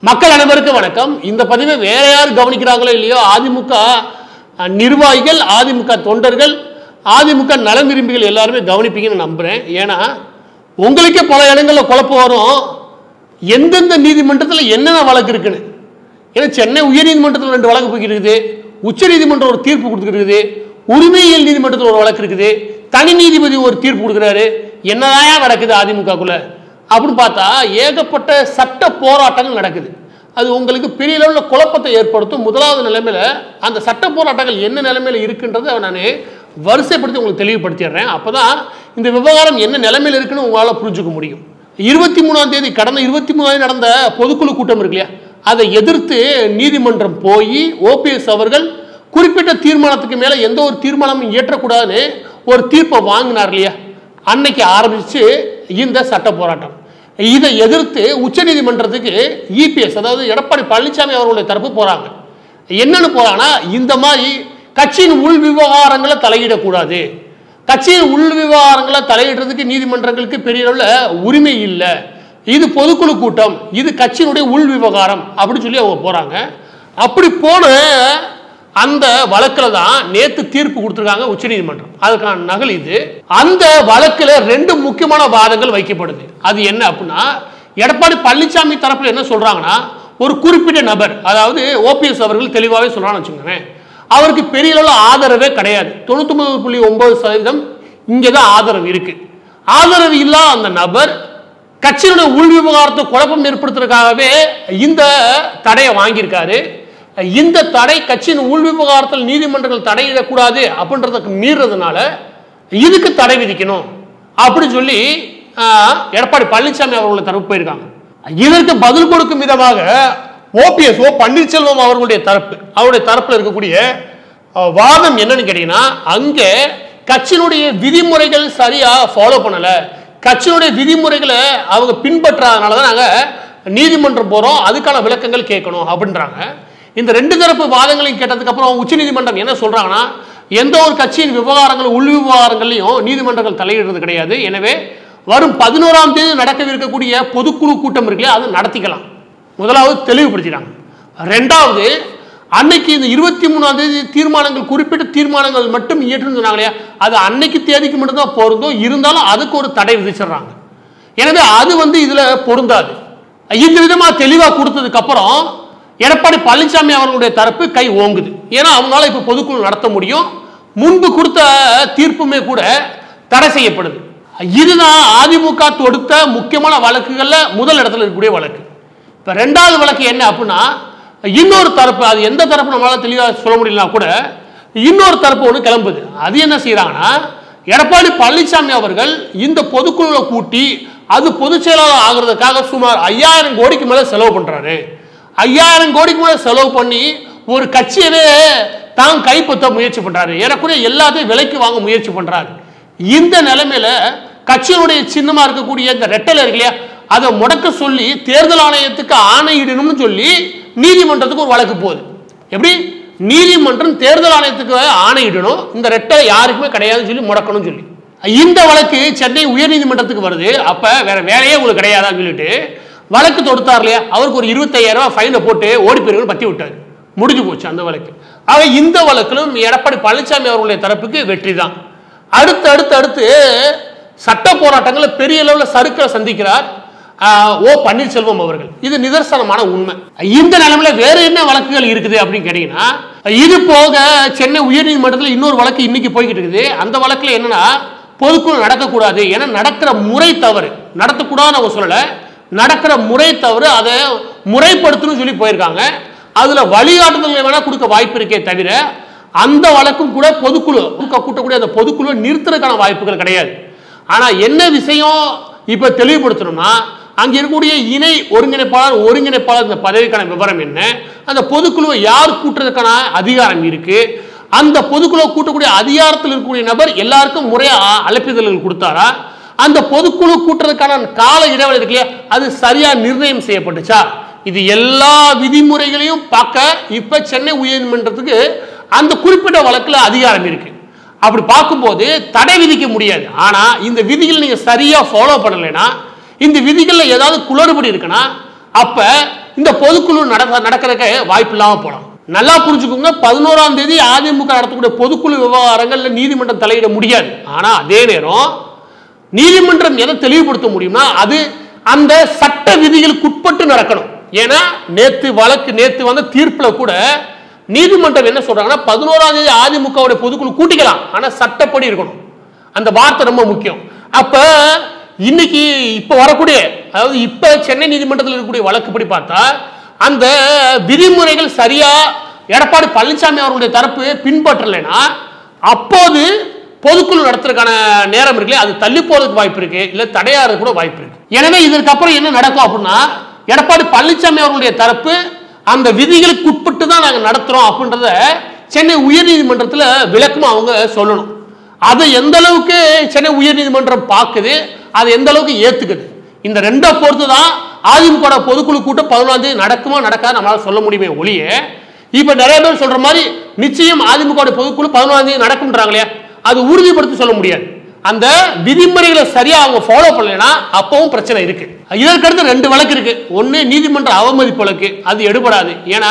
மக்கள் அனைவருக்கும் வணக்கம் இந்த பதிவை வேற யார் கவனிக்கிறாங்களோ இல்லையோ அதிமுக அஹ், நிர்வாகிகள் அதிமுக தொண்டர்கள் அதிமுக நலம் விரும்பிகள் எல்லாருமே கவனிப்பீங்கன்னு நம்புறேன் ஏன்னா உங்களுக்கே பல இடங்களில் குழப்பம் வரும் எந்தெந்த நீதிமன்றத்தில் என்னென்ன வழக்கு இருக்குன்னு ஏன்னா சென்னை உயர்நீதிமன்றத்தில் ரெண்டு வழக்கு போய்கிட்டு இருக்குது உச்சநீதிமன்றம் ஒரு தீர்ப்பு கொடுத்துருக்குது உரிமையியல் நீதிமன்றத்தில் ஒரு வழக்கு இருக்குது தனி நீதிபதி ஒரு தீர்ப்பு கொடுக்குறாரு என்னதான் நடக்குது அதிமுகக்குள்ள அப்படின்னு பார்த்தா ஏகப்பட்ட சட்ட போராட்டங்கள் நடக்குது அது உங்களுக்கு பெரிய அளவில் குழப்பத்தை ஏற்படுத்தும் முதலாவது நிலைமையில அந்த சட்ட போராட்டங்கள் என்ன நிலைமையில இருக்குன்றதை நான் வரிசைப்படுத்தி உங்களுக்கு தெளிவுபடுத்திடுறேன் அப்பதான் இந்த விவகாரம் என்ன நிலைமையில இருக்குன்னு உங்களால் புரிஞ்சுக்க முடியும் இருபத்தி மூணாம் தேதி கடந்த இருபத்தி மூணாம் தேதி நடந்த பொதுக்குழு கூட்டம் இருக்கு இல்லையா அதை எதிர்த்து நீதிமன்றம் போய் ஓபிஎஸ் அவர்கள் குறிப்பிட்ட தீர்மானத்துக்கு மேல எந்த ஒரு தீர்மானமும் இயற்றக்கூடாதுன்னு ஒரு தீர்ப்பை வாங்கினார் இல்லையா அன்னைக்கு ஆரம்பிச்சு இந்த சட்ட போராட்டம் இதை எதிர்த்து உச்சநீதிமன்றத்துக்கு இபிஎஸ் அதாவது எடப்பாடி பழனிசாமி அவர்களுடைய தரப்பு போறாங்க என்னன்னு போறாங்கன்னா இந்த மாதிரி கட்சியின் உள் விவகாரங்களை தலையிடக்கூடாது கட்சியின் உள் விவகாரங்களை தலையிடுறதுக்கு நீதிமன்றங்களுக்கு பெரிய அளவில் உரிமை இல்லை இது பொதுக்குழு கூட்டம் இது கட்சியினுடைய உள் விவகாரம் அப்படின்னு சொல்லி அவங்க போறாங்க அப்படி போன அந்த வழக்கில் தான் நேத்து தீர்ப்பு கொடுத்துருக்காங்க உச்சநீதிமன்றம் அதுக்கான நகல் இது அந்த வழக்கில் ரெண்டு முக்கியமான வாதங்கள் வைக்கப்படுது அது என்ன அப்படின்னா எடப்பாடி பழனிசாமி தரப்புல என்ன சொல்றாங்கன்னா ஒரு குறிப்பிட்ட நபர் அதாவது ஓபிஎஸ் அவர்கள் தெளிவாகவே சொல்றான்னு வச்சுக்கோங்களேன் அவருக்கு பெரிய அளவில் ஆதரவே கிடையாது தொண்ணூத்தொன்பது புள்ளி ஒன்பது சதவீதம் இங்கே தான் ஆதரவு இருக்கு ஆதரவு இல்லாத அந்த நபர் கட்சியினுடைய உள் விவகாரத்தை குழப்பம் ஏற்படுத்துறதுக்காகவே இந்த தடையை வாங்கியிருக்காரு இந்த தடை கட்சியின் உள் விவகாரத்தில் நீதிமன்றங்கள் தடையிடக்கூடாது அப்படின்றதுக்கு மீறதுனால இதுக்கு தடை விதிக்கணும் அப்படின்னு சொல்லி ஆஹ், எடப்பாடி பழனிசாமி அவர்களுடைய தரப்பு போயிருக்காங்க இதற்கு பதில் கொடுக்கும் விதமாக ஓபிஎஸ் ஓ பன்னீர்செல்வம் அவர்களுடைய தரப்பு அவருடைய தரப்புல இருக்கக்கூடிய அஹ், வாதம் என்னன்னு கேட்டீங்கன்னா அங்கே கட்சியினுடைய விதிமுறைகள் சரியா ஃபாலோ பண்ணல கட்சியினுடைய விதிமுறைகளை அவங்க பின்பற்றாதனால தான் நாங்க நீதிமன்றம் போறோம் அதுக்கான விளக்கங்கள் கேட்கணும் அப்படின்றாங்க இந்த ரெண்டு தரப்பு வாதங்களையும் கேட்டதுக்கு அப்புறம் உச்சநீதிமன்றம் என்ன சொல்றாங்கன்னா எந்த ஒரு கட்சியின் விவகாரங்கள் உள் விவகாரங்களையும் நீதிமன்றங்கள் தலையிடுறது கிடையாது எனவே வரும் பதினோராம் தேதி நடக்கவிருக்கக்கூடிய பொதுக்குழு கூட்டம் இருக்குல்லையா அது நடத்திக்கலாம் முதலாவது தெளிவுபடுத்திட்டாங்க ரெண்டாவது அன்னைக்கு இந்த இருபத்தி மூணாம் தேதி தீர்மானங்கள் குறிப்பிட்ட தீர்மானங்கள் மட்டும் இயற்றுன்னு சொன்னாங்க இல்லையா அது அன்னைக்கு தேதிக்கு மட்டும்தான் பொருந்தும் இருந்தாலும் அதுக்கு ஒரு தடை விதிச்சிடுறாங்க எனவே அது வந்து இதுல பொருந்தாது இந்த விதமா தெளிவா கொடுத்ததுக்கு அப்புறம் எடப்பாடி பழனிசாமி அவர்களுடைய தரப்பு கை ஓங்குது ஏன்னா அவங்களால இப்ப பொதுக்குழு நடத்த முடியும் முன்பு கொடுத்த தீர்ப்புமே கூட தடை செய்யப்படுது இதுதான் அதிமுக தொடுத்த முக்கியமான வழக்குகள்ல முதல் இடத்துல இருக்கக்கூடிய வழக்கு இப்ப ரெண்டாவது வழக்கு என்ன அப்படின்னா இன்னொரு தரப்பு அது எந்த தரப்பு நம்மளால தெளிவாக சொல்ல முடியலனா கூட இன்னொரு தரப்பு ஒன்று கிளம்புது அது என்ன செய்யறாங்கன்னா எடப்பாடி பழனிசாமி அவர்கள் இந்த பொதுக்குழுவை கூட்டி அது பொதுச் செயலாளர் ஆகிறதுக்காக சுமார் ஐயாயிரம் கோடிக்கு மேல செலவு பண்றாரு ஐயாயிரம் கோடிக்கு மேல செலவு பண்ணி ஒரு கட்சியவே தான் கைப்பற்ற முயற்சி பண்றாரு ஏறக்குறைய எல்லாத்தையும் விலைக்கு வாங்க முயற்சி பண்றாரு இந்த நிலைமையில கட்சியினுடைய சின்னமா இருக்கக்கூடிய இந்த ரெட்டலை இருக்கு இல்லையா அதை முடக்க சொல்லி தேர்தல் ஆணையத்துக்கு ஆணையிடணும்னு சொல்லி நீதிமன்றத்துக்கு ஒரு வழக்கு போகுது எப்படி நீதிமன்றம் தேர்தல் ஆணையத்துக்கு ஆணையிடணும் இந்த ரெட்டை யாருக்குமே கிடையாதுன்னு சொல்லி முடக்கணும்னு சொல்லி இந்த வழக்கு சென்னை உயர்நீதிமன்றத்துக்கு வருது அப்ப வேற வேலையே உங்களுக்கு கிடையாதான்னு சொல்லிட்டு வழக்கு தொடுத்தார் இல்லையா அவருக்கு ஒரு இருபத்தையாயிரம் ரூபாய் ஃபைனை போட்டு ஓடி போயிருங்க பத்தி விட்டாரு முடிஞ்சு போச்சு அந்த வழக்கு ஆக இந்த வழக்கிலும் எடப்பாடி பழனிசாமி அவர்களுடைய தரப்புக்கு வெற்றி தான் அடுத்து அடுத்து அடுத்து சட்ட போராட்டங்களை பெரிய அளவில் சறுக்கலை சந்திக்கிறார் ஆஹ், ஓ பன்னீர்செல்வம் அவர்கள் இது நிதர்சனமான உண்மை இந்த நிலைமையில வேற என்ன வழக்குகள் இருக்குது அப்படின்னு கேட்டீங்கன்னா இது போக சென்னை உயர்நீதிமன்றத்தில் இன்னொரு வழக்கு இன்னைக்கு போய்கிட்டு இருக்குது அந்த வழக்குல என்னன்னா பொதுக்குழு நடக்கக்கூடாது ஏன்னா நடக்கிற முறை தவறு நடத்தக்கூடாதுன்னு அவங்க சொல்லல நடக்கிற முறை தவறு அதை முறைப்படுத்தணும்னு சொல்லி போயிருக்காங்க அதுல வழிகாட்டுதல்களை வேணா கொடுக்க வாய்ப்பு இருக்கே தவிர அந்த வழக்கும் கூட பொதுக்குழு கூட்ட- கூட்டக்கூடிய அந்த பொதுக்குழுவை நிறுத்துறதுக்கான வாய்ப்புகள் கிடையாது ஆனா என்ன விஷயம் இப்ப தெளிவுபடுத்தணும்னா அங்க இருக்கக்கூடிய இணை ஒருங்கிணைப்பாளர் ஒருங்கிணைப்பாளர் இந்த பதவிக்கான விவரம் என்ன அந்த பொதுக்குழுவை யார் கூட்டுறதுக்கான அதிகாரம் இருக்கு அந்த பொதுக்குழுவை கூட்டக்கூடிய அதிகாரத்தில் இருக்கக்கூடிய நபர் எல்லாருக்கும் முறையா அழைப்பிதழ்கள் கொடுத்தாரா அந்த பொதுக்குழு கூட்டுறதுக்கான கால இடைவெளி இருக்கு இல்லையா அது சரியா நிர்ணயம் செய்யப்பட்டுச்சா இது எல்லா விதிமுறைகளையும் பார்க்க இப்ப சென்னை உயர்நீதிமன்றத்துக்கு அந்த குறிப்பிட்ட வழக்குல அதிகாரம் இருக்கு அப்படி பார்க்கும்போது தடை விதிக்க முடியாது ஆனா இந்த விதிகள் நீங்க சரியா ஃபாலோ பண்ணலைன்னா இந்த விதிகள்ல ஏதாவது குளறுபடி இருக்குன்னா அப்ப இந்த பொதுக்குழு நடக்க நடக்கிறதுக்கு வாய்ப்பு இல்லாம போலாம் நல்லா புரிஞ்சுக்கோங்க பதினோராம் தேதி அதிமுக நடத்தக்கூடிய பொதுக்குழு விவகாரங்கள்ல நீதிமன்றம் தலையிட முடியாது ஆனா அதே நேரம் நீதிமன்றம் எதை தெளிவுபடுத்த முடியும்னா அது அந்த சட்ட விதிகளுக்கு உட்பட்டு நடக்கணும் ஏன்னா நேத்து வழக்கு நேத்து வந்த தீர்ப்புல கூட நீதிமன்றம் என்ன சொல்றாங்கன்னா பதினோராம் தேதி அதிமுகவுடைய பொதுக்குழு கூட்டிக்கலாம் ஆனா சட்டப்படி இருக்கணும் அந்த வார்த்தை ரொம்ப முக்கியம் அப்ப இன்னைக்கு இப்ப வரக்கூடிய அதாவது இப்ப சென்னை நீதிமன்றத்தில் இருக்கக்கூடிய வழக்குப்படி பார்த்தா அந்த விதிமுறைகள் சரியா எடப்பாடி பழனிசாமி அவர்களுடைய தரப்பு பின்பற்றலைன்னா அப்போது பொதுக்குழு நடத்துறதுக்கான நேரம் இருக்குல்ல அது தள்ளி போறதுக்கு வாய்ப்பு இருக்கு இல்ல தடையாறது கூட வாய்ப்பு இருக்கு எனவே இதற்கு அப்புறம் என்ன நடக்கும் அப்படின்னா எடப்பாடி பழனிசாமி அவர்களுடைய தரப்பு அந்த விதிகளுக்கு உட்பட்டு தான் நாங்க நடத்துறோம் அப்படின்றத சென்னை உயர்நீதிமன்றத்தில் விளக்கமா அவங்க சொல்லணும் அதை எந்த அளவுக்கு சென்னை உயர்நீதிமன்றம் பார்க்குது அதை எந்த அளவுக்கு ஏத்துக்குது இந்த ரெண்டை பொறுத்து தான் அதிமுக பொதுக்குழு கூட்டம் பதினொன்றாம் தேதி நடக்குமா நடக்காது நம்மளால சொல்ல முடியுமே ஒழிய இப்ப நிறைய பேர் சொல்ற மாதிரி நிச்சயம் அதிமுக பொதுக்குழு பதினொன்றாம் தேதி நடக்கும்ன்றாங்களே அது உறுதிப்படுத்தி சொல்ல முடியாது அந்த விதிமுறைகளை சரியா அவங்க ஃபாலோ பண்ணலைன்னா அப்பவும் பிரச்சனை இருக்கு இதற்கடுத்து ரெண்டு வழக்கு இருக்கு ஒன்னு நீதிமன்ற அவமதிப்பு வழக்கு அது எடுபடாது ஏன்னா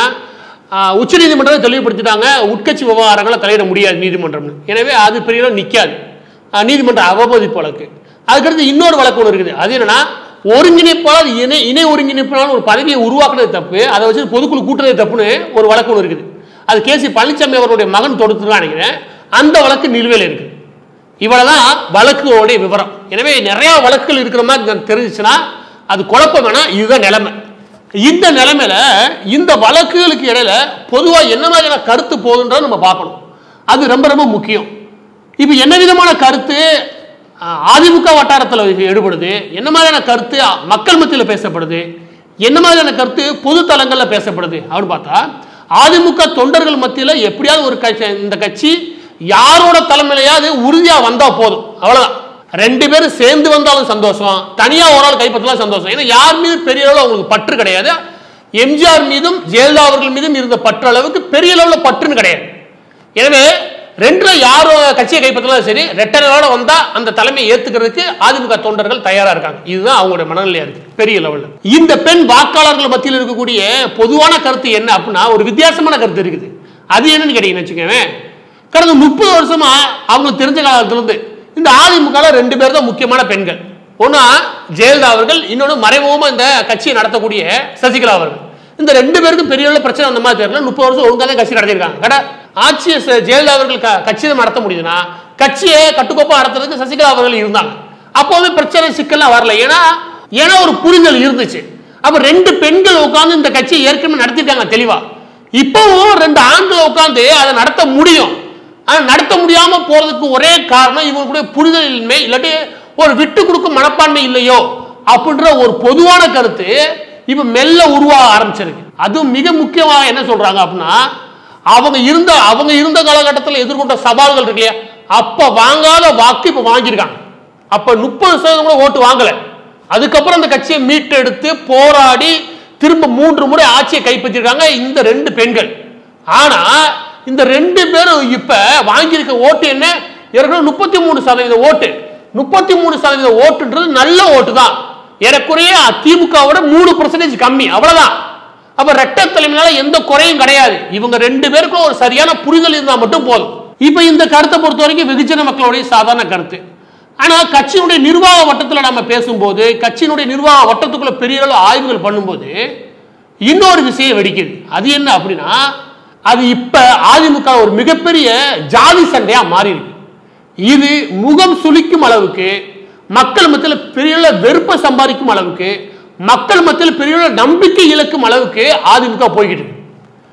உச்ச நீதிமன்றம் தெளிவுபடுத்திட்டாங்க உட்கட்சி விவகாரங்களை தலையிட முடியாது நீதிமன்றம்னு எனவே அது பெரிய அளவு நிக்காது ஆஹ் நீதிமன்ற அவமதிப்பு வழக்கு அதுக்கடுத்து இன்னொரு வழக்கு ஒன்று இருக்குது அது என்னன்னா ஒருங்கிணைப்பாளர் இணை இணை ஒருங்கிணைப்பாளர் ஒரு பதவியை உருவாக்குறது தப்பு அதை வச்சு பொதுக்குழு கூட்டுறது தப்புன்னு ஒரு வழக்கு ஒன்று இருக்குது அது கேசி பழனிசாமி அவருடைய மகன் தொடுத்துதான் நினைக்கிறேன் அந்த வழக்கு நிலுவையில் இருக்கு இவ்வளவுதான் வழக்குகளுடைய விவரம் எனவே நிறைய வழக்குகள் இருக்கிற மாதிரி எனக்கு தெரிஞ்சுச்சுன்னா அது குழப்பம் வேணா இதுதான் நிலைமை இந்த நிலைமையில இந்த வழக்குகளுக்கு இடையில பொதுவா என்ன மாதிரியான கருத்து போகுதுன்றத நம்ம பார்க்கணும் அது ரொம்ப ரொம்ப முக்கியம் இப்போ என்ன விதமான கருத்து அஹ், அதிமுக வட்டாரத்தில் எடுபடுது என்ன மாதிரியான கருத்து அ, மக்கள் மத்தியில் பேசப்படுது என்ன மாதிரியான கருத்து பொது தளங்களில் பேசப்படுது அப்படின்னு பார்த்தா அதிமுக தொண்டர்கள் மத்தியில் எப்படியாவது ஒரு கட்சி இந்த கட்சி யாரோட தலைமையிலையாவது உறுதியா வந்தா போதும் அவ்வளவுதான் ரெண்டு பேரும் சேர்ந்து வந்தாலும் சந்தோஷம் தனியா ஒரு ஆள் கைப்பற்றலாம் சந்தோஷம் ஏன்னா யார் மீது பெரிய அளவில் அவங்களுக்கு பற்று கிடையாது எம்ஜிஆர் மீதும் ஜெயலலிதா அவர்கள் மீதும் இருந்த பற்று அளவுக்கு பெரிய அளவில் பற்றுன்னு கிடையாது எனவே ரெண்டுல யாரோ கட்சியை கைப்பற்றலாம் சரி ரெட்டரோட வந்தா அந்த தலைமையை ஏத்துக்கிறதுக்கு அதிமுக தொண்டர்கள் தயாரா இருக்காங்க இதுதான் அவங்களுடைய மனநிலையா இருக்கு பெரிய லெவல்ல இந்த பெண் வாக்காளர்கள் மத்தியில் இருக்கக்கூடிய பொதுவான கருத்து என்ன அப்படின்னா ஒரு வித்தியாசமான கருத்து இருக்குது அது என்னன்னு கேட்டீங்கன்னு வச்சுக்கோங்க கடந்த முப்பது வருஷமா அவங்களுக்கு தெரிஞ்ச காலத்துல இருந்து இந்த அதிமுக ரெண்டு பேர் தான் முக்கியமான பெண்கள் ஒன்னா ஜெயலலிதா அவர்கள் இன்னொன்று மறைமுகமா இந்த கட்சியை நடத்தக்கூடிய சசிகலா அவர்கள் இந்த ரெண்டு பேருக்கும் பெரிய அளவுல பிரச்சனை அந்த மாதிரி தெரியல முப்பது வருஷம் ஒழுங்கா தான் கட்சி நடத்திருக்காங்க கடை ஆட்சியை ச- ஜெயலலிதா அவர்கள் க- கட்சியை நடத்த முடியுதுன்னா கட்சியை கட்டுக்கோப்பா நடத்துறதுக்கு சசிகலா அவர்கள் இருந்தாங்க அப்போது பிரச்சனை சிக்கல்லாம் வரல ஏன்னா ஏன்னா ஒரு புரிதல் இருந்துச்சு அப்ப ரெண்டு பெண்கள் உட்கார்ந்து இந்த கட்சியை ஏற்கனவே நடத்திருக்காங்க தெளிவா இப்பவும் ரெண்டு ஆண்கள் உட்கார்ந்து அதை நடத்த முடியும் ஆனா நடத்த முடியாம போறதுக்கு ஒரே காரணம் இவங்களுடைய புரிதல் இன்மை இல்லாட்டி ஒரு விட்டு கொடுக்கும் மனப்பான்மை இல்லையோ அப்படின்ற ஒரு பொதுவான கருத்து இப்ப மெல்ல உருவாக ஆரம்பிச்சிருக்கு அதுவும் மிக முக்கியமாக என்ன சொல்றாங்க அப்படின்னா அவங்க இருந்த அவங்க இருந்த காலகட்டத்தில் எதிர்கொண்ட சவால்கள் இருக்கு இல்லையா அப்ப வாங்காத வாக்கு இப்ப வாங்கியிருக்காங்க அப்ப முப்பது சதவீதம் கூட ஓட்டு வாங்கல அதுக்கப்புறம் அந்த கட்சியை மீட்டெடுத்து போராடி திரும்ப மூன்று முறை ஆட்சியை கைப்பற்றிருக்காங்க இந்த ரெண்டு பெண்கள் ஆனா இந்த ரெண்டு பேரும் இப்ப வாங்கியிருக்க ஓட்டு என்ன ஏற்கனவே முப்பத்தி மூணு சதவீத ஓட்டு முப்பத்தி மூணு சதவீத ஓட்டுன்றது நல்ல ஓட்டு தான் ஏறக்குறைய திமுகவோட மூணு பர்சன்டேஜ் கம்மி அவ்வளவுதான் அப்ப ரெட்டை தலைமையினால எந்த குறையும் கிடையாது இவங்க ரெண்டு பேருக்கும் ஒரு சரியான புரிதல் இருந்தா மட்டும் போதும் இப்ப இந்த கருத்தை பொறுத்த வரைக்கும் வெகுஜன மக்களுடைய சாதாரண கருத்து ஆனா கட்சியினுடைய நிர்வாக வட்டத்துல நம்ம பேசும்போது கட்சியினுடைய நிர்வாக வட்டத்துக்குள்ள பெரிய அளவு ஆய்வுகள் பண்ணும்போது இன்னொரு விஷயம் வெடிக்குது அது என்ன அப்படின்னா அது இப்ப அதிமுக ஒரு மிகப்பெரிய ஜாதி சண்டையா மாறி இருக்கு இது முகம் சுளிக்கும் அளவுக்கு மக்கள் மத்தியில் பெரிய அளவு வெறுப்பை சம்பாதிக்கும் அளவுக்கு மக்கள் மத்தியில் பெரிய அளவு நம்பிக்கை இழக்கும் அளவுக்கு அதிமுக போய்கிட்டு இருக்கு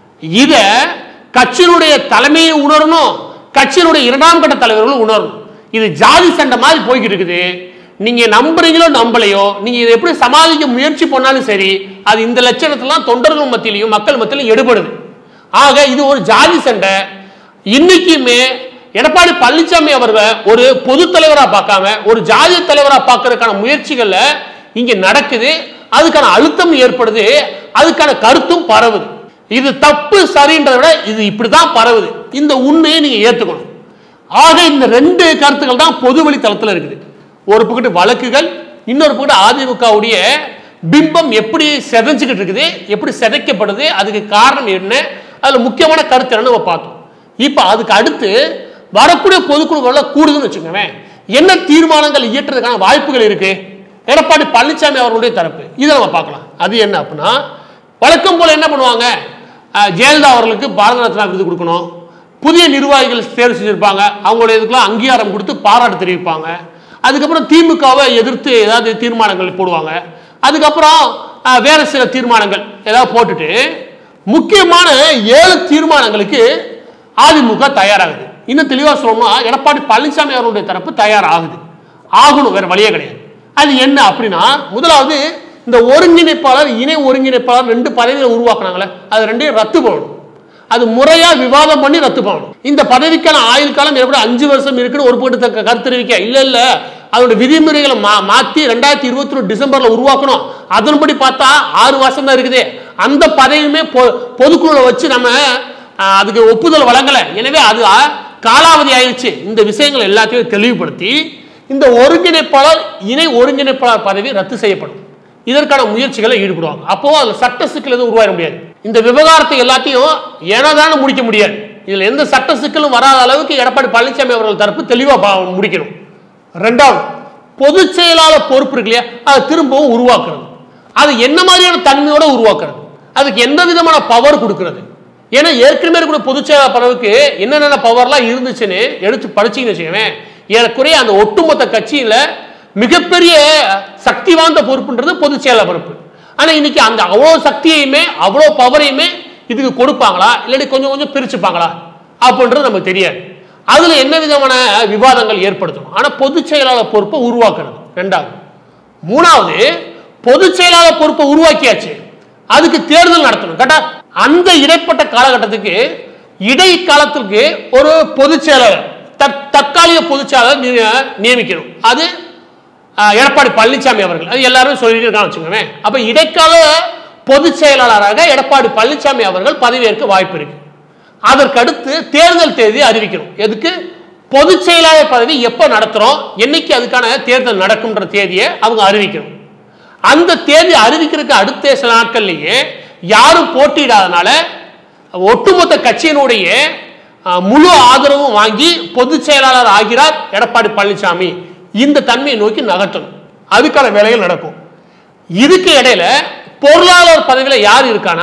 இத கட்சியினுடைய தலைமையை உணரணும் கட்சியினுடைய இரண்டாம் கட்ட தலைவர்களும் உணரணும் இது ஜாதி சண்டை மாதிரி போய்கிட்டு இருக்குது நீங்க நம்புறீங்களோ நம்பலையோ நீங்க இதை எப்படி சமாளிக்க முயற்சி பண்ணாலும் சரி அது இந்த லட்சணத்தெல்லாம் தொண்டர்கள் மத்தியிலையும் மக்கள் மத்தியிலும் எடுபடுது ஆக இது ஒரு ஜாதி சண்டை இன்னைக்குமே எடப்பாடி பழனிசாமி அவர்கள் ஒரு பொது தலைவரா பார்க்காம ஒரு ஜாதி தலைவரா பார்க்கறதுக்கான முயற்சிகள்ல இங்க நடக்குது அதுக்கான அழுத்தம் ஏற்படுது அதுக்கான கருத்தும் பரவுது இது தப்பு சரின்றதை விட இது இப்படிதான் பரவுது இந்த உண்மையை நீங்க ஏத்துக்கணும் ஆக இந்த ரெண்டு கருத்துக்கள் தான் பொது வழி தளத்துல இருக்குது ஒரு பக்கத்து வழக்குகள் இன்னொரு பக்கத்து அதிமுகவுடைய பிம்பம் எப்படி செதைஞ்சுக்கிட்டு இருக்குது எப்படி சிதைக்கப்படுது அதுக்கு காரணம் என்ன அதுல முக்கியமான கருத்து என்னன்னு நம்ம பார்த்தோம் இப்போ அதுக்கு அடுத்து வரக்கூடிய பொதுக்குழுவில் கூடுதுன்னு வச்சுக்கோங்க என்ன தீர்மானங்கள் இயற்றுறதுக்கான வாய்ப்புகள் இருக்கு எடப்பாடி பழனிசாமி அவர்களுடைய தரப்பு இதை நம்ம பார்க்கலாம் அது என்ன அப்படின்னா வழக்கம் போல என்ன பண்ணுவாங்க அஹ், ஜெயலலிதா அவர்களுக்கு பாரத ரத்னா விருது கொடுக்கணும் புதிய நிர்வாகிகள் தேர்வு செஞ்சிருப்பாங்க அவங்களுடைய இதுக்கெல்லாம் அங்கீகாரம் கொடுத்து பாராட்டு தெரிவிப்பாங்க அதுக்கப்புறம் திமுகவை எதிர்த்து ஏதாவது தீர்மானங்கள் போடுவாங்க அதுக்கப்புறம் அஹ், வேற சில தீர்மானங்கள் ஏதாவது போட்டுட்டு முக்கியமான ஏழு தீர்மானங்களுக்கு அதிமுக தயாராகுது இன்னும் தெளிவா சொல்லணும்னா எடப்பாடி பழனிசாமி அவர்களுடைய தரப்பு தயாராகுது ஆகணும் வேற வழியே கிடையாது அது என்ன அப்படின்னா முதலாவது இந்த ஒருங்கிணைப்பாளர் இணை ஒருங்கிணைப்பாளர் ரெண்டு பதவிகளை உருவாக்குனாங்களே அது ரெண்டையும் ரத்து பண்ணணும் அது முறையா விவாதம் பண்ணி ரத்து பண்ணணும் இந்த பதவிக்கான ஆயுள் காலம் எப்படி அஞ்சு வருஷம் இருக்குன்னு ஒரு போட்டு த- கருத்து தெரிவிக்க இல்ல இல்ல அதோட விதிமுறைகளை மா மாத்தி ரெண்டாயிரத்தி இருபத்தி ரெண்டு டிசம்பர்ல உருவாக்கணும் அதன்படி பார்த்தா ஆறு வருஷம் தான் இருக்குது அந்த பதவியுமே பொ- பொதுக்குழுல வச்சு நம்ம ஆஹ், அதுக்கு ஒப்புதல் வழங்கல எனவே அது ஆ, காலாவதி ஆயிடுச்சு இந்த விஷயங்கள் எல்லாத்தையும் தெளிவுபடுத்தி இந்த ஒருங்கிணைப்பாளர் இணை ஒருங்கிணைப்பாளர் பதவி ரத்து செய்யப்படும் இதற்கான முயற்சிகளை ஈடுபடுவாங்க அப்போ அதுல சட்ட சிக்கல் எதுவும் உருவாக முடியாது இந்த விவகாரத்தை எல்லாத்தையும் ஏனோதான முடிக்க முடியாது இதுல எந்த சட்ட சிக்கலும் வராத அளவுக்கு எடப்பாடி பழனிசாமி அவர்கள் தரப்பு தெளிவா பா- முடிக்கணும் ரெண்டாவது பொதுச் செயலாளர் பொறுப்பு இருக்கு இல்லையா அதை திரும்பவும் உருவாக்குறது அது என்ன மாதிரியான தன்மையோட உருவாக்குறது அதுக்கு எந்த விதமான பவர் கொடுக்கிறது ஏன்னா ஏற்கனவே இருக்கிற பொதுச் செயலாளர் பதவிக்கு என்னென்ன பவர்லாம் இருந்துச்சுன்னு எடுத்து படிச்சீங்கன்னு வச்சுக்கவேன் ஏறக்குறைய அந்த ஒட்டுமொத்த கட்சியில மிகப்பெரிய சக்தி வாய்ந்த பொறுப்புன்றது பொதுச் செயலாளர் பொறுப்பு ஆனா இன்னைக்கு அந்த அவ்வளோ சக்தியையுமே அவ்வளோ பவரையுமே இதுக்கு கொடுப்பாங்களா இல்லாட்டி கொஞ்சம் கொஞ்சம் பிரிச்சுப்பாங்களா அப்படின்றது நமக்கு தெரியாது அதுல என்ன விதமான விவாதங்கள் ஏற்படுத்தணும் ஆனா பொதுச் செயலாளர் பொறுப்பை உருவாக்குறது ரெண்டாவது மூணாவது பொதுச் செயலாளர் பொறுப்பை உருவாக்கியாச்சு அதுக்கு தேர்தல் நடத்தணும் கரெக்டா அந்த இடைப்பட்ட காலகட்டத்துக்கு இடைக்காலத்திற்கு ஒரு பொதுச் செயலாளர் தற்- தற்காலிக பொதுச் செயலாளர் நி- நியமிக்கணும் அது ஆஹ், எடப்பாடி பழனிசாமி அவர்கள் அது எல்லாரும் சொல்லிட்டு இருக்காங்க வச்சுக்கோங்க அப்ப இடைக்கால பொதுச் செயலாளராக எடப்பாடி பழனிசாமி அவர்கள் பதவியேற்க வாய்ப்பு இருக்கு அதற்கடுத்து தேர்தல் தேதி அறிவிக்கணும் எதுக்கு பொதுச் செயலாளர் பதவி எப்ப நடத்துறோம் என்னைக்கு அதுக்கான தேர்தல் நடக்கும்ன்ற தேதியை அவங்க அறிவிக்கணும் அந்த தேதி அறிவிக்கிறதுக்கு அடுத்த சில நாட்கள்லயே யாரும் போட்டியிடாதனால ஒட்டுமொத்த கட்சியினுடைய அஹ், முழு ஆதரவும் வாங்கி பொதுச் செயலாளர் ஆகிறார் எடப்பாடி பழனிசாமி இந்த தன்மையை நோக்கி நகர்த்தணும் அதுக்கான வேலைகள் நடக்கும் இதுக்கு இடையில பொருளாளர் பதவியில யார் இருக்கானா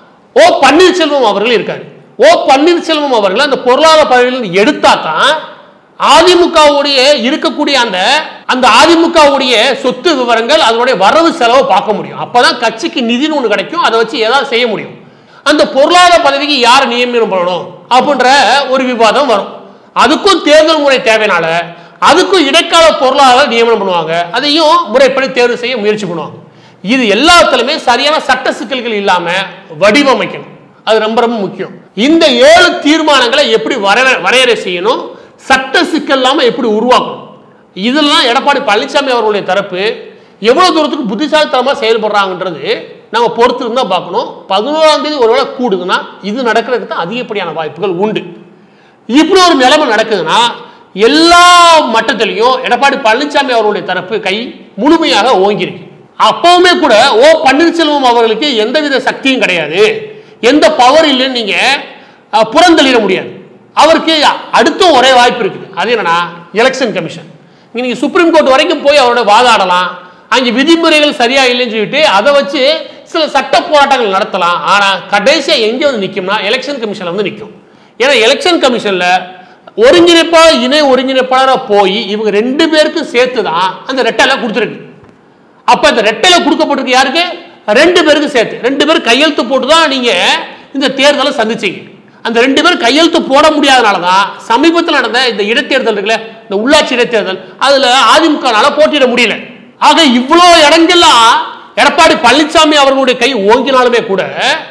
ஓ பன்னீர்செல்வம் அவர்கள் இருக்காரு ஓ பன்னீர்செல்வம் அவர்கள் அந்த பொருளாளர் பதவியிலிருந்து எடுத்தா தான் அதிமுகவுடைய இருக்கக்கூடிய அந்த அந்த அதிமுகவுடைய சொத்து விவரங்கள் அதனுடைய வரவு செலவை பார்க்க முடியும் அப்பதான் கட்சிக்கு நிதின்னு ஒன்று கிடைக்கும் அதை வச்சு ஏதாவது செய்ய முடியும் அந்த பொருளாதார பதவிக்கு யார் நியமனம் பண்ணணும் அப்படின்ற ஒரு விவாதம் வரும் அதுக்கும் தேர்தல் முறை தேவைனால அதுக்கும் இடைக்கால பொருளாதார நியமனம் பண்ணுவாங்க அதையும் முறைப்படி தேர்வு செய்ய முயற்சி பண்ணுவாங்க இது எல்லாத்துலயுமே சரியான சட்ட சிக்கல்கள் இல்லாம வடிவமைக்கணும் அது ரொம்ப ரொம்ப முக்கியம் இந்த ஏழு தீர்மானங்களை எப்படி வரைய வரையறை செய்யணும் சட்ட சிக்கல் இல்லாம எப்படி உருவாக்கணும் இதெல்லாம் எடப்பாடி பழனிசாமி அவர்களுடைய தரப்பு எவ்வளவு தூரத்துக்கு புத்திசாலித்தனமா செயல்படுறாங்கன்றது நம்ம பொறுத்து இருந்தா பார்க்கணும் பதினோராம் தேதி ஒருவேளை கூடுதுன்னா இது நடக்கிறதுக்கு தான் அதிகப்படியான வாய்ப்புகள் உண்டு இப்படி ஒரு நிலைமை நடக்குதுன்னா எல்லா மட்டத்திலையும் எடப்பாடி பழனிசாமி அவர்களுடைய தரப்பு கை முழுமையாக ஓங்கியிருக்கு அப்பவுமே கூட ஓ பன்னீர்செல்வம் அவர்களுக்கு எந்தவித சக்தியும் கிடையாது எந்த பவர் இல்லைன்னு நீங்க அஹ், புறந்தள்ளிட முடியாது அவருக்கு அடுத்தும் ஒரே வாய்ப்பு இருக்குது அது என்னன்னா எலெக்ஷன் கமிஷன் நீங்க சுப்ரீம் கோர்ட் வரைக்கும் போய் அவரோட வாதாடலாம் அங்க விதிமுறைகள் சரியா இல்லைன்னு சொல்லிட்டு அதை வச்சு சில சட்ட போராட்டங்கள் நடத்தலாம் ஆனா கடைசியா எங்க வந்து நிக்கும்னா எலெக்ஷன் கமிஷன்ல வந்து நிக்கும் ஏன்னா எலெக்ஷன் கமிஷன்ல ஒருங்கிணைப்பாளர் இணை ஒருங்கிணைப்பாளராக போய் இவங்க ரெண்டு பேருக்கும் சேர்த்து தான் அந்த ரெட்டலை கொடுத்துருக்கு அப்ப இந்த ரெட்டலை கொடுக்கப்பட்டிருக்கு யாருக்கு ரெண்டு பேருக்கு சேர்த்து ரெண்டு பேரும் கையெழுத்து போட்டு தான் நீங்க இந்த தேர்தலை சந்திச்சீங்க அந்த ரெண்டு பேரும் கையெழுத்து போட முடியாதனால தான் சமீபத்தில் நடந்த இந்த இடைத்தேர்தல் இருக்குல்ல இந்த உள்ளாட்சி இடைத்தேர்தல் அதுல அதிமுகனால போட்டியிட முடியல ஆக இவ்வளோ இடங்கள்லாம் எடப்பாடி பழனிசாமி அவர்களுடைய கை ஓங்கினாலுமே கூட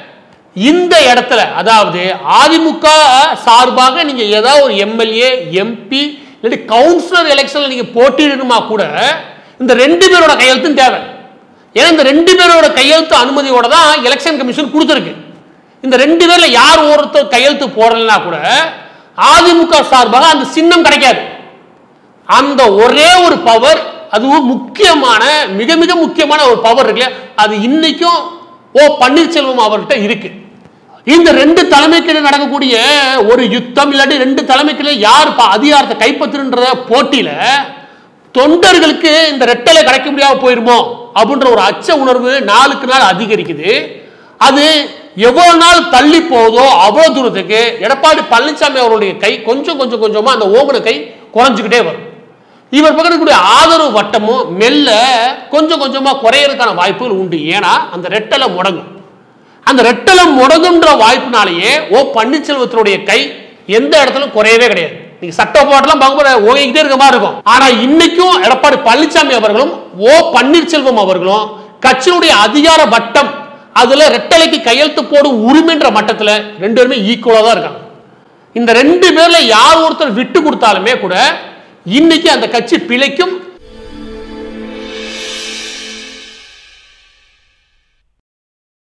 இந்த இடத்துல அதாவது அதிமுக சார்பாக நீங்க ஏதாவது ஒரு எம்எல்ஏ எம்பி இல்லாட்டி கவுன்சிலர் எலெக்ஷன்ல நீங்க போட்டியிடணுமா கூட இந்த ரெண்டு பேரோட கையெழுத்தும் தேவை ஏன்னா இந்த ரெண்டு பேரோட கையெழுத்து அனுமதியோட தான் எலெக்ஷன் கமிஷன் கொடுத்துருக்கு இந்த ரெண்டு பேர்ல யார் ஒருத்தர் கையெழுத்து போடலைன்னா கூட அதிமுக சார்பாக அந்த சின்னம் கிடைக்காது அந்த ஒரே ஒரு பவர் அதுவும் முக்கியமான மிக மிக முக்கியமான ஒரு பவர் இருக்கு இல்லையா? அது இன்னைக்கும் ஓ பன்னீர்செல்வம் அவர்கிட்ட இருக்கு இந்த ரெண்டு தலைமைக்கு நடக்கக்கூடிய ஒரு யுத்தம் இல்லாட்டி ரெண்டு தலைமைக்கு யார் ப- அதிகாரத்தை கைப்பற்றுன்ற போட்டியில தொண்டர்களுக்கு இந்த ரெட்டலை கிடைக்க முடியாம போயிருமோ அப்படின்ற ஒரு அச்ச உணர்வு நாளுக்கு நாள் அதிகரிக்குது அது எவ்வளவு நாள் தள்ளி போகுதோ அவ்வளவு தூரத்துக்கு எடப்பாடி பழனிசாமி அவருடைய கை கொஞ்சம் கொஞ்சம் கொஞ்சமா அந்த ஓமன கை குறைஞ்சுக்கிட்டே வரும் இவர் பக்கம் இருக்கக்கூடிய ஆதரவு வட்டமும் மெல்ல கொஞ்சம் கொஞ்சமா குறையறதுக்கான வாய்ப்புகள் உண்டு ஏன்னா அந்த ரெட்டலை முடங்கும் அந்த ரெட்டலம் முடங்குன்ற வாய்ப்பினாலேயே ஓ பன்னீர்செல்வத்தினுடைய கை எந்த இடத்துலயும் குறையவே கிடையாது நீங்க சட்ட போட்டெல்லாம் பார்க்கும்போது ஓங்கிக்கிட்டே இருக்க மாதிரி இருக்கும் ஆனா இன்னைக்கும் எடப்பாடி பழனிசாமி அவர்களும் ஓ பன்னீர்செல்வம் அவர்களும் கட்சியினுடைய அதிகார வட்டம் அதுல ரெட்டலைக்கு கையெழுத்து போடும் உரிமைன்ற மட்டத்துல ரெண்டு பேருமே ஈக்குவலா தான் இருக்காங்க இந்த ரெண்டு பேர்ல யார் ஒருத்தர் விட்டு கொடுத்தாலுமே கூட இன்னைக்கு அந்த கட்சி பிழைக்கும்